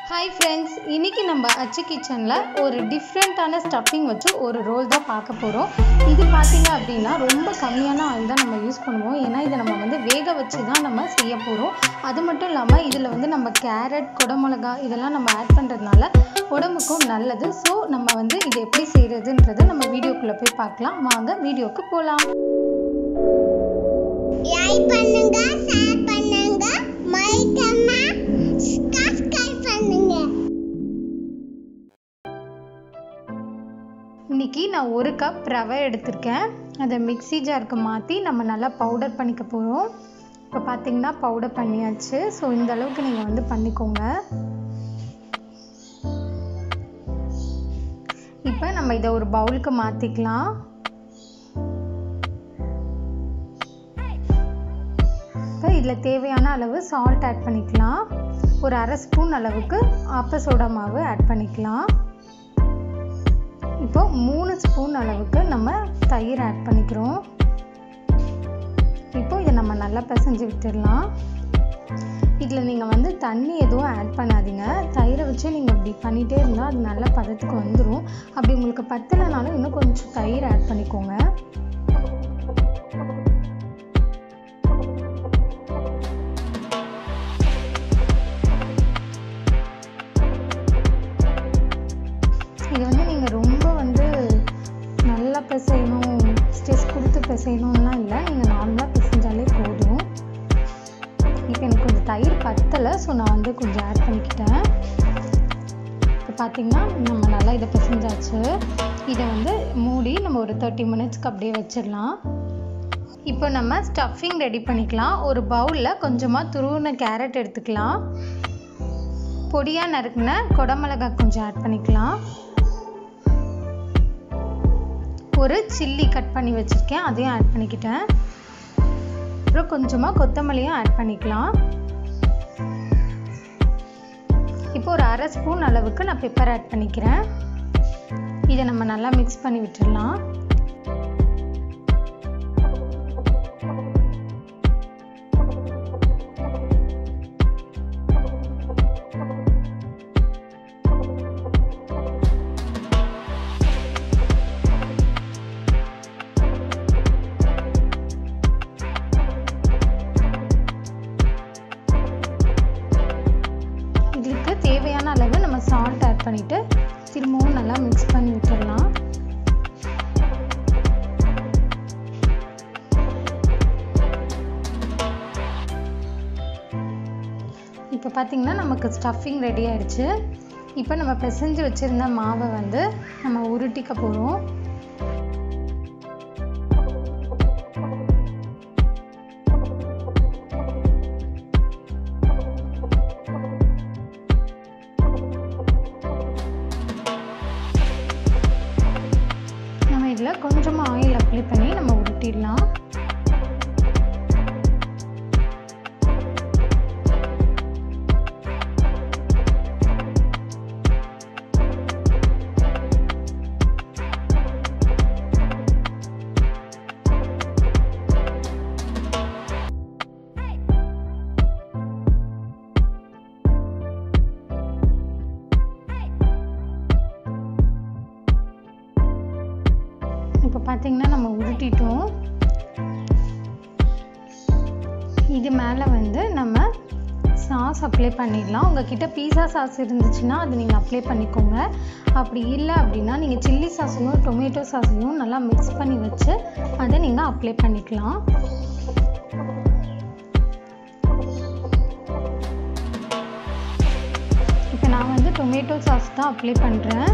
hi friends இன்றைக்கி நம்ம அச்சு கிச்சனில் ஒரு டிஃப்ரெண்ட்டான ஸ்டஃபிங் வச்சு ஒரு ரோல் தான் பார்க்க போகிறோம் இது பார்த்தீங்க அப்படின்னா ரொம்ப கம்மியான ஆயில் தான் நம்ம யூஸ் பண்ணுவோம் ஏன்னா இதை நம்ம வந்து வேக வச்சு தான் நம்ம செய்ய போகிறோம் அது மட்டும் இல்லாமல் இதில் வந்து நம்ம கேரட் குடமிளகா இதெல்லாம் நம்ம ஆட் பண்ணுறதுனால உடம்புக்கும் நல்லது ஸோ நம்ம வந்து இதை எப்படி செய்கிறதுன்றதை நம்ம வீடியோக்குள்ளே போய் பார்க்கலாம் வாங்க வீடியோக்கு போகலாம் லைக் பண்ணுங்க ஷேர் பண்ணுங்க மறக்காம சப்ஸ்கிரைப் பண்ணுங்க இன்றைக்கி நான் ஒரு கப் ரவை எடுத்திருக்கேன் அதை மிக்ஸி ஜாருக்கு மாற்றி நம்ம நல்லா பவுடர் பண்ணிக்க போகிறோம் இப்போ பார்த்தீங்கன்னா பவுடர் பண்ணியாச்சு ஸோ இந்த அளவுக்கு நீங்கள் வந்து பண்ணிக்கோங்க இப்போ நம்ம இதை ஒரு பவுலுக்கு மாற்றிக்கலாம் இப்போ இதில் தேவையான அளவு சால்ட் ஆட் பண்ணிக்கலாம் ஒரு அரை ஸ்பூன் அளவுக்கு ஆப்ப சோடா மாவு ஆட் பண்ணிக்கலாம் இப்போ மூணு ஸ்பூன் அளவுக்கு நம்ம தயிர் ஆட் பண்ணிக்கிறோம் இப்போ இதை நம்ம நல்லா பிசைஞ்சு விட்டுடலாம் இதில் நீங்கள் வந்து தண்ணி எதுவும் ஆட் பண்ணாதீங்க தயிரை வச்சு நீங்கள் இப்படி பண்ணிகிட்டே இருந்தால் அது நல்ல பதத்துக்கு வந்துடும் அப்படி உங்களுக்கு பத்தலைனாலும் இன்னும் கொஞ்சம் தயிர் ஆட் பண்ணிக்கோங்க இது வந்து நீங்கள் ரொம்ப வந்து நல்லா பிசையணும் ஸ்ட்ரெஸ் கொடுத்து பிசையணும்லாம் இல்லை நீங்கள் நார்மலாக பிசைஞ்சாலே போதும் இப்போ எனக்கு கொஞ்சம் தயிர் பத்தலை ஸோ நான் வந்து கொஞ்சம் ஆட் பண்ணிக்கிட்டேன் இப்போ பார்த்தீங்கன்னா நம்ம நல்லா இதை பிசைஞ்சாச்சு இதை வந்து மூடி நம்ம ஒரு தேர்ட்டி மினிட்ஸ்க்கு அப்படியே வச்சிடலாம் இப்போ நம்ம ஸ்டஃபிங் ரெடி பண்ணிக்கலாம் ஒரு பவுலில் கொஞ்சமாக துருவின கேரட் எடுத்துக்கலாம் பொடியாக நறுக்குன குடமிளகாய் கொஞ்சம் ஆட் பண்ணிக்கலாம் ஒரு சில்லி கட் பண்ணி வச்சுருக்கேன் அதையும் ஆட் பண்ணிக்கிட்டேன் அப்புறம் கொஞ்சமாக கொத்தமல்லியும் ஆட் பண்ணிக்கலாம் இப்போ ஒரு அரை ஸ்பூன் அளவுக்கு நான் பெப்பர் ஆட் பண்ணிக்கிறேன் இதை நம்ம நல்லா மிக்ஸ் பண்ணி விட்டுடலாம் இதுக்கு தேவையான அளவு நம்ம சால்ட் ஆட் பண்ணிவிட்டு திரும்பவும் நல்லா மிக்ஸ் பண்ணி விட்டுடலாம் இப்போ பார்த்திங்கன்னா நமக்கு ஸ்டஃபிங் ரெடி ஆயிடுச்சு இப்போ நம்ம பிசைஞ்சு வச்சுருந்த மாவை வந்து நம்ம உருட்டிக்க போகிறோம் நம்ம இதில் கொஞ்சமாக ஆயில் அப்ளை பண்ணி நம்ம உருட்டிடலாம் இப்போ பார்த்தீங்கன்னா நம்ம உருட்டிட்டோம் இது மேலே வந்து நம்ம சாஸ் அப்ளை பண்ணிடலாம் உங்ககிட்ட பீஸா சாஸ் இருந்துச்சுன்னா அது நீங்கள் அப்ளை பண்ணிக்கோங்க அப்படி இல்லை அப்படின்னா நீங்கள் சில்லி சாஸையும் டொமேட்டோ சாஸையும் நல்லா மிக்ஸ் பண்ணி வச்சு அதை நீங்கள் அப்ளை பண்ணிக்கலாம் இப்போ நான் வந்து டொமேட்டோ சாஸ் தான் அப்ளை பண்ணுறேன்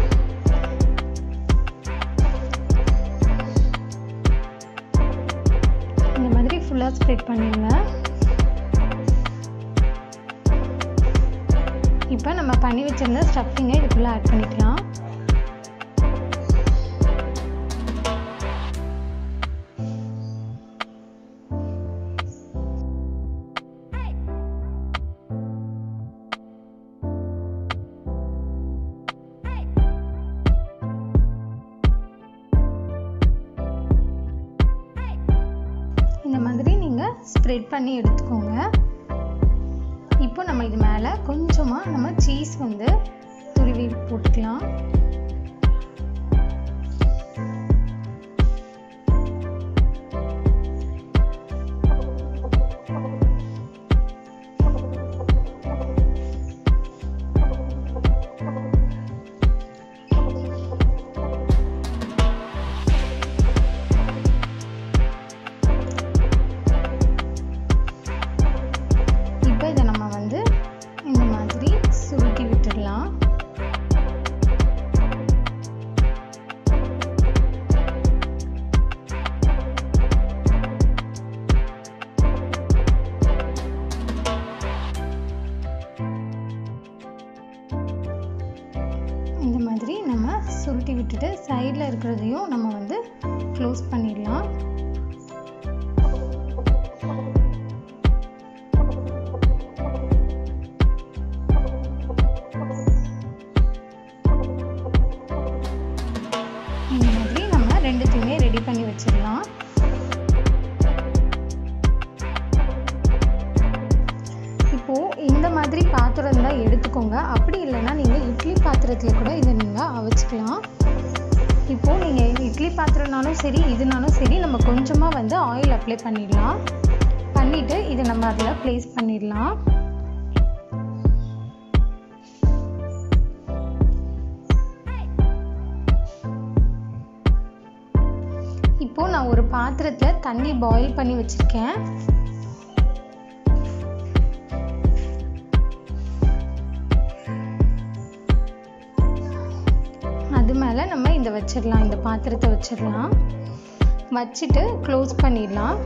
இந்த மாதிரி ஃபுல்லாக ஸ்ப்ரெட் பண்ணிடுங்க இப்போ நம்ம பண்ணி வச்சிருந்த ஸ்டஃபிங்கை இதுக்குள்ளே ஆட் பண்ணிக்கலாம் இந்த மாதிரி நீங்கள் ஸ்ப்ரெட் பண்ணி எடுத்துக்கோங்க இப்போ நம்ம இது மேலே கொஞ்சமாக நம்ம சீஸ் சீஸ் வந்து துருவி போட்டுக்கலாம் இப்போ இதை நம்ம வந்து இந்த மாதிரி சுருட்டி விட்டுடலாம் இந்த மாதிரி நம்ம சுருட்டி விட்டுட்டு சைடில் இருக்கிறதையும் நம்ம வந்து க்ளோஸ் பண்ணிடலாம் இந்த மாதிரி நம்ம ரெண்டுத்தையுமே ரெடி பண்ணி வச்சிடலாம் இப்போது இந்த மாதிரி பாத்திரம் தான் எடுத்துக்கோங்க அப்படி இல்லைன்னா நீங்கள் இட்லி பாத்திரத்தில் கூட இதை நீங்கள் அவிச்சுக்கலாம் இப்போது நீங்கள் இட்லி பாத்திரம்னாலும் சரி இதுனாலும் சரி நம்ம கொஞ்சமாக வந்து ஆயில் அப்ளை பண்ணிடலாம் பண்ணிவிட்டு இதை நம்ம அதில் ப்ளேஸ் பண்ணிடலாம் இப்போது நான் ஒரு பாத்திரத்தில் தண்ணி பாயில் பண்ணி வச்சுருக்கேன் அது மேலே நம்ம இதை வச்சிடலாம் இந்த பாத்திரத்தை வச்சிடலாம் வச்சுட்டு க்ளோஸ் பண்ணிடலாம்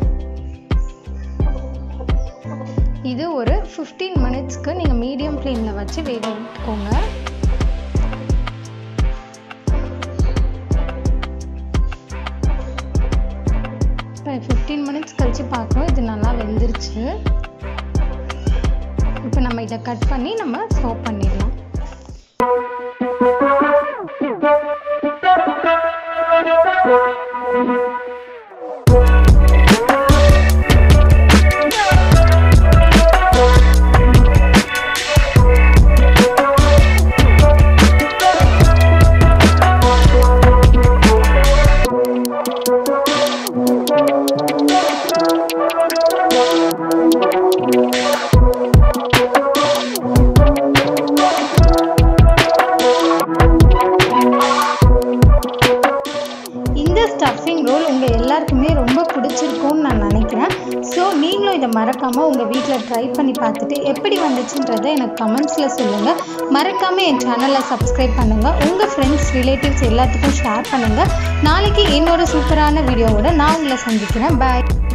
இது ஒரு ஃபிஃப்டீன் மினிட்ஸ்க்கு நீங்கள் மீடியம் ஃப்ளேமில் வச்சு வேக விட்டுக்கோங்க இப்போ ஃபிஃப்டீன் மினிட்ஸ் கழித்து பார்க்குறோம் இது நல்லா வெந்துருச்சு இப்போ நம்ம இதை கட் பண்ணி நம்ம சர்வ் பண்ணிடலாம் இந்த ஸ்டஃபிங் ரோல் உங்கள் எல்லாருக்குமே ரொம்ப பிடிச்சிருக்கும்னு நான் நினைக்கிறேன் ஸோ நீங்களும் இதை மறக்காமல் உங்கள் வீட்டில் ட்ரை பண்ணி பார்த்துட்டு எப்படி வந்துச்சுன்றதை எனக்கு கமெண்ட்ஸில் சொல்லுங்கள் மறக்காமல் என் சேனலை சப்ஸ்கிரைப் பண்ணுங்கள் உங்கள் ஃப்ரெண்ட்ஸ் ரிலேட்டிவ்ஸ் எல்லாத்துக்கும் ஷேர் பண்ணுங்கள் நாளைக்கு இன்னொரு சூப்பரான வீடியோவோட நான் உங்களை சந்திக்கிறேன் பாய்